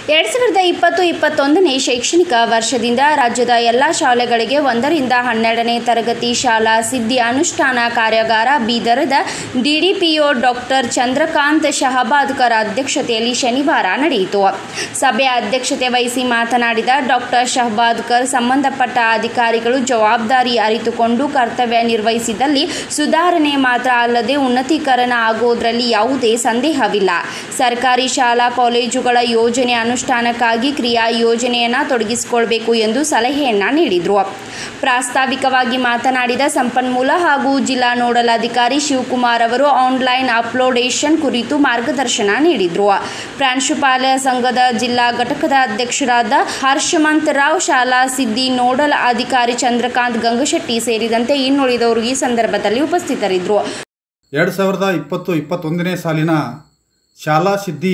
ಎರಡು ಸಾವಿರದ ಇಪ್ಪತ್ತು ಇಪ್ಪತ್ತೊಂದನೇ ಶೈಕ್ಷಣಿಕ ವರ್ಷದಿಂದ ರಾಜ್ಯದ ಎಲ್ಲ ಶಾಲೆಗಳಿಗೆ ಒಂದರಿಂದ ಹನ್ನೆರಡನೇ ತರಗತಿ ಶಾಲಾ ಸಿದ್ಧಿ ಅನುಷ್ಠಾನ ಕಾರ್ಯಾಗಾರ ಬೀದರದ ಡಿಡಿಪಿಒ ಡಾಕ್ಟರ್ ಚಂದ್ರಕಾಂತ್ ಶಹಬಾದ್ಕರ್ ಅಧ್ಯಕ್ಷತೆಯಲ್ಲಿ ಶನಿವಾರ ನಡೆಯಿತು ಸಭೆಯ ಅಧ್ಯಕ್ಷತೆ ವಹಿಸಿ ಮಾತನಾಡಿದ ಡಾಕ್ಟರ್ ಶಹಬಾದ್ಕರ್ ಸಂಬಂಧಪಟ್ಟ ಅಧಿಕಾರಿಗಳು ಜವಾಬ್ದಾರಿ ಅರಿತುಕೊಂಡು ಕರ್ತವ್ಯ ನಿರ್ವಹಿಸಿದಲ್ಲಿ ಸುಧಾರಣೆ ಮಾತ್ರ ಅಲ್ಲದೆ ಉನ್ನತೀಕರಣ ಆಗೋದ್ರಲ್ಲಿ ಯಾವುದೇ ಸಂದೇಹವಿಲ್ಲ ಸರ್ಕಾರಿ ಶಾಲಾ ಕಾಲೇಜುಗಳ ಯೋಜನೆ ಅನುಷ್ಠಾನಕ್ಕಾಗಿ ಕ್ರಿಯಾ ಯೋಜನೆಯನ್ನು ತೊಡಗಿಸಿಕೊಳ್ಬೇಕು ಎಂದು ಸಲಹೆಯನ್ನ ನೀಡಿದರು ಪ್ರಾಸ್ತಾವಿಕವಾಗಿ ಮಾತನಾಡಿದ ಸಂಪನ್ಮೂಲ ಹಾಗೂ ಜಿಲ್ಲಾ ನೋಡಲ್ ಅಧಿಕಾರಿ ಶಿವಕುಮಾರ್ ಅವರು ಆನ್ಲೈನ್ ಅಪ್ಲೋಡೇಷನ್ ಕುರಿತು ಮಾರ್ಗದರ್ಶನ ನೀಡಿದರು ಪ್ರಾಂಶುಪಾಲ ಸಂಘದ ಜಿಲ್ಲಾ ಘಟಕದ ಅಧ್ಯಕ್ಷರಾದ ಹರ್ಷಮಂತ್ ರಾವ್ ಶಾಲಾ ಸಿದ್ದಿ ನೋಡಲ್ ಅಧಿಕಾರಿ ಚಂದ್ರಕಾಂತ್ ಗಂಗಶೆಟ್ಟಿ ಸೇರಿದಂತೆ ಇನ್ನುಳಿದವರು ಈ ಸಂದರ್ಭದಲ್ಲಿ ಉಪಸ್ಥಿತರಿದ್ದರು ಎರಡು ಸಾವಿರದ ಇಪ್ಪತ್ತು ಇಪ್ಪತ್ತೊಂದನೇ ಸಾಲಿನ ಶಾಲಾ ಸಿದ್ಧಿ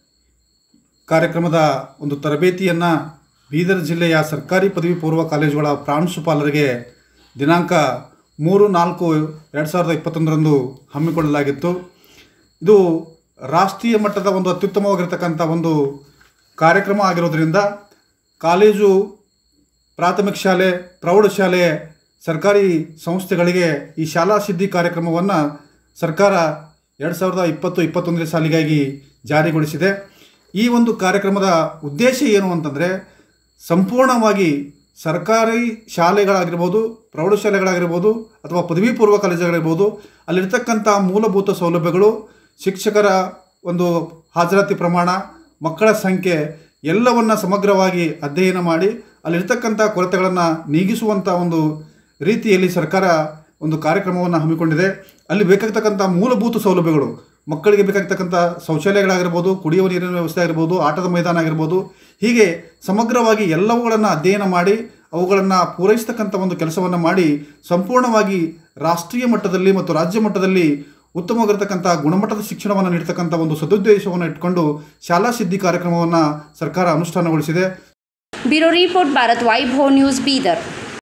ಕಾರ್ಯಕ್ರಮದ ಒಂದು ತರಬೇತಿಯನ್ನು ಬೀದರ್ ಜಿಲ್ಲೆಯ ಸರ್ಕಾರಿ ಪದವಿ ಪೂರ್ವ ಕಾಲೇಜುಗಳ ಪ್ರಾಂಶುಪಾಲರಿಗೆ ದಿನಾಂಕ ಮೂರು ನಾಲ್ಕು ಎರಡು ಸಾವಿರದ ಇಪ್ಪತ್ತೊಂದರಂದು ಹಮ್ಮಿಕೊಳ್ಳಲಾಗಿತ್ತು ಇದು ರಾಷ್ಟ್ರೀಯ ಮಟ್ಟದ ಒಂದು ಅತ್ಯುತ್ತಮವಾಗಿರ್ತಕ್ಕಂಥ ಒಂದು ಕಾರ್ಯಕ್ರಮ ಆಗಿರೋದ್ರಿಂದ ಕಾಲೇಜು ಪ್ರಾಥಮಿಕ ಶಾಲೆ ಪ್ರೌಢಶಾಲೆ ಸರ್ಕಾರಿ ಸಂಸ್ಥೆಗಳಿಗೆ ಈ ಶಾಲಾ ಸಿದ್ಧಿ ಕಾರ್ಯಕ್ರಮವನ್ನು ಸರ್ಕಾರ ಎರಡು ಸಾವಿರದ ಇಪ್ಪತ್ತು ಇಪ್ಪತ್ತೊಂದನೇ ಸಾಲಿಗಾಗಿ ಜಾರಿಗೊಳಿಸಿದೆ ಈ ಒಂದು ಕಾರ್ಯಕ್ರಮದ ಉದ್ದೇಶ ಏನು ಅಂತಂದರೆ ಸಂಪೂರ್ಣವಾಗಿ ಸರ್ಕಾರಿ ಶಾಲೆಗಳಾಗಿರ್ಬೋದು ಪ್ರೌಢಶಾಲೆಗಳಾಗಿರ್ಬೋದು ಅಥವಾ ಪದವಿ ಪೂರ್ವ ಕಾಲೇಜುಗಳಿರ್ಬೋದು ಅಲ್ಲಿರ್ತಕ್ಕಂಥ ಮೂಲಭೂತ ಸೌಲಭ್ಯಗಳು ಶಿಕ್ಷಕರ ಒಂದು ಹಾಜರಾತಿ ಪ್ರಮಾಣ ಮಕ್ಕಳ ಸಂಖ್ಯೆ ಎಲ್ಲವನ್ನು ಸಮಗ್ರವಾಗಿ ಅಧ್ಯಯನ ಮಾಡಿ ಅಲ್ಲಿರ್ತಕ್ಕಂಥ ಕೊರತೆಗಳನ್ನು ನೀಗಿಸುವಂಥ ಒಂದು ರೀತಿಯಲ್ಲಿ ಸರ್ಕಾರ ಒಂದು ಕಾರ್ಯಕ್ರಮವನ್ನು ಹಮ್ಮಿಕೊಂಡಿದೆ ಅಲ್ಲಿ ಬೇಕಾಗ್ತಕ್ಕಂಥ ಮೂಲಭೂತ ಸೌಲಭ್ಯಗಳು ಮಕ್ಕಳಿಗೆ ಬೇಕಾಗ್ತಕ್ಕಂಥ ಶೌಚಾಲಯಗಳಾಗಿರ್ಬೋದು ಕುಡಿಯುವ ನೀರಿನ ವ್ಯವಸ್ಥೆ ಆಗಿರ್ಬೋದು ಆಟದ ಮೈದಾನ ಆಗಿರ್ಬೋದು ಹೀಗೆ ಸಮಗ್ರವಾಗಿ ಎಲ್ಲವುಗಳನ್ನು ಅಧ್ಯಯನ ಮಾಡಿ ಅವುಗಳನ್ನು ಪೂರೈಸ್ತಕ್ಕಂಥ ಒಂದು ಕೆಲಸವನ್ನು ಮಾಡಿ ಸಂಪೂರ್ಣವಾಗಿ ರಾಷ್ಟ್ರೀಯ ಮಟ್ಟದಲ್ಲಿ ಮತ್ತು ರಾಜ್ಯ ಮಟ್ಟದಲ್ಲಿ ಉತ್ತಮವಾಗಿರ್ತಕ್ಕಂಥ ಗುಣಮಟ್ಟದ ಶಿಕ್ಷಣವನ್ನು ನೀಡ್ತಕ್ಕಂಥ ಒಂದು ಸದುದ್ದೇಶವನ್ನು ಇಟ್ಕೊಂಡು ಶಾಲಾ ಸಿದ್ಧಿ ಕಾರ್ಯಕ್ರಮವನ್ನು ಸರ್ಕಾರ ಅನುಷ್ಠಾನಗೊಳಿಸಿದೆ bureau report Bharat Vaibhav news Bidar